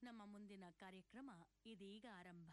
ನಮ್ಮ ಮುಂದಿನ ಕಾರ್ಯಕ್ರಮ ಇದೀಗ ಆರಂಭ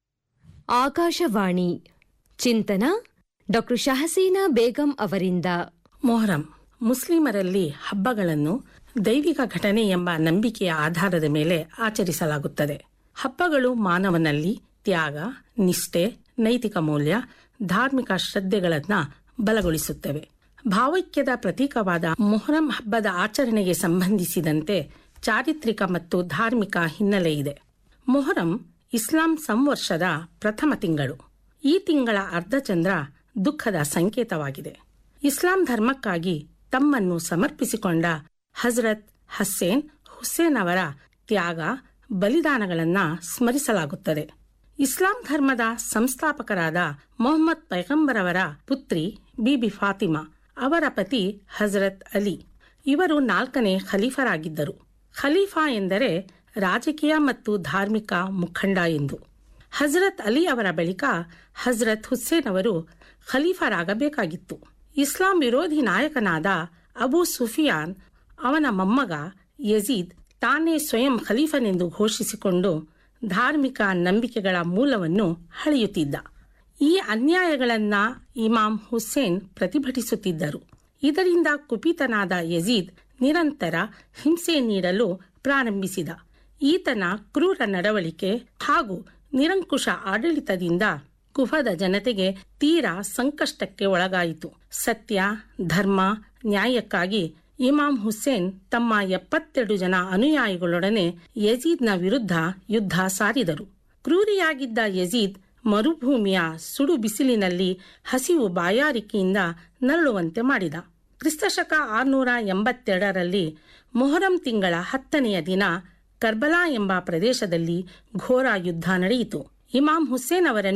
ಆಕಾಶವಾಣಿ ಚಿಂತನ ಡಾಕ್ಟರ್ ಶಹಸೀನಾ ಬೇಗಂ ಅವರಿಂದ ಮೊಹರಂ ಮುಸ್ಲಿಮರಲ್ಲಿ ಹಬ್ಬಗಳನ್ನು ದೈವಿಕ ಘಟನೆ ಎಂಬ ನಂಬಿಕೆಯ ಆಧಾರದ ಮೇಲೆ ಆಚರಿಸಲಾಗುತ್ತದೆ ಹಬ್ಬಗಳು ಮಾನವನಲ್ಲಿ ತ್ಯಾಗ ನಿಷ್ಠೆ ನೈತಿಕ ಮೌಲ್ಯ ಧಾರ್ಮಿಕ ಶ್ರದ್ಧೆಗಳನ್ನ ಬಲಗೊಳಿಸುತ್ತವೆ ಭಾವೈಕ್ಯದ ಪ್ರತೀಕವಾದ ಮೊಹರಂ ಹಬ್ಬದ ಆಚರಣೆಗೆ ಸಂಬಂಧಿಸಿದಂತೆ ಚಾರಿತ್ರಿಕ ಮತ್ತು ಧಾರ್ಮಿಕ ಹಿನ್ನೆಲೆ ಇದೆ ಮೊಹರಂ ಇಸ್ಲಾಂ ಸಂವರ್ಷದ ಪ್ರಥಮ ತಿಂಗಳು ಈ ತಿಂಗಳ ಅರ್ಧಚಂದ್ರ ದುಃಖದ ಸಂಕೇತವಾಗಿದೆ ಇಸ್ಲಾಂ ಧರ್ಮಕ್ಕಾಗಿ ತಮ್ಮನ್ನು ಸಮರ್ಪಿಸಿಕೊಂಡ ಹಜರತ್ ಹಸ್ಸೇನ್ ಹುಸೇನ್ ಅವರ ತ್ಯಾಗ ಬಲಿದಾನಗಳನ್ನ ಸ್ಮರಿಸಲಾಗುತ್ತದೆ ಇಸ್ಲಾಂ ಧರ್ಮದ ಸಂಸ್ಥಾಪಕರಾದ ಮೊಹಮ್ಮದ್ ಪೈಗಂಬರ್ ಅವರ ಪುತ್ರಿ ಬಿಬಿ ಫಾತಿಮಾ ಅವರ ಪತಿ ಹಜರತ್ ಅಲಿ ಇವರು ನಾಲ್ಕನೇ ಖಲೀಫರಾಗಿದ್ದರು ಖಲೀಫಾ ಎಂದರೆ ರಾಜಕೀಯ ಮತ್ತು ಧಾರ್ಮಿಕ ಮುಖಂಡ ಎಂದು ಹಜರತ್ ಅಲಿ ಅವರ ಬಳಿಕ ಹಜರತ್ ಹುಸೇನ್ ಅವರು ಖಲೀಫರಾಗಬೇಕಾಗಿತ್ತು ಇಸ್ಲಾಂ ವಿರೋಧಿ ನಾಯಕನಾದ ಅಬು ಸುಫಿಯಾನ್ ಅವನ ಮೊಮ್ಮಗ ಯಜೀದ್ ತಾನೇ ಸ್ವಯಂ ಖಲೀಫನೆಂದು ಘೋಷಿಸಿಕೊಂಡು ಧಾರ್ಮಿಕ ನಂಬಿಕೆಗಳ ಮೂಲವನ್ನು ಹಳೆಯುತ್ತಿದ್ದ ಈ ಅನ್ಯಾಯಗಳನ್ನ ಇಮಾಂ ಹುಸೇನ್ ಪ್ರತಿಭಟಿಸುತ್ತಿದ್ದರು ಇದರಿಂದ ಕುಪಿತನಾದ ಯಜೀದ್ ನಿರಂತರ ಹಿಂಸೆ ನೀಡಲು ಪ್ರಾರಂಭಿಸಿದ ಈತನ ಕ್ರೂರ ನಡವಳಿಕೆ ಹಾಗೂ ನಿರಂಕುಶ ಆಡಳಿತದಿಂದ ಕುಫದ ಜನತೆಗೆ ತೀರಾ ಸಂಕಷ್ಟಕ್ಕೆ ಒಳಗಾಯಿತು ಸತ್ಯ ಧರ್ಮ ನ್ಯಾಯಕ್ಕಾಗಿ ಇಮಾಂ ಹುಸೇನ್ ತಮ್ಮ ಎಪ್ಪತ್ತೆರಡು ಜನ ಅನುಯಾಯಿಗಳೊಡನೆ ಯಜೀದ್ನ ವಿರುದ್ಧ ಯುದ್ಧ ಸಾರಿದರು ಕ್ರೂರಿಯಾಗಿದ್ದ ಯಜೀದ್ ಮರುಭೂಮಿಯ ಸುಡು ಬಿಸಿಲಿನಲ್ಲಿ ಹಸಿವು ಬಾಯಾರಿಕೆಯಿಂದ ನರಳುವಂತೆ ಮಾಡಿದ ಕ್ರಿಸ್ತಶಕ ಆರ್ನೂರ ಎಂಬತ್ತೆರಡರಲ್ಲಿ ಮೊಹರಂ ತಿಂಗಳ ಹತ್ತನೆಯ ದಿನ ಕರ್ಬಲಾ ಎಂಬ ಪ್ರದೇಶದಲ್ಲಿ ಘೋರ ಯುದ್ಧ ನಡೆಯಿತು ಇಮಾಂ ಹುಸೇನ್ ಅವರನ್ನು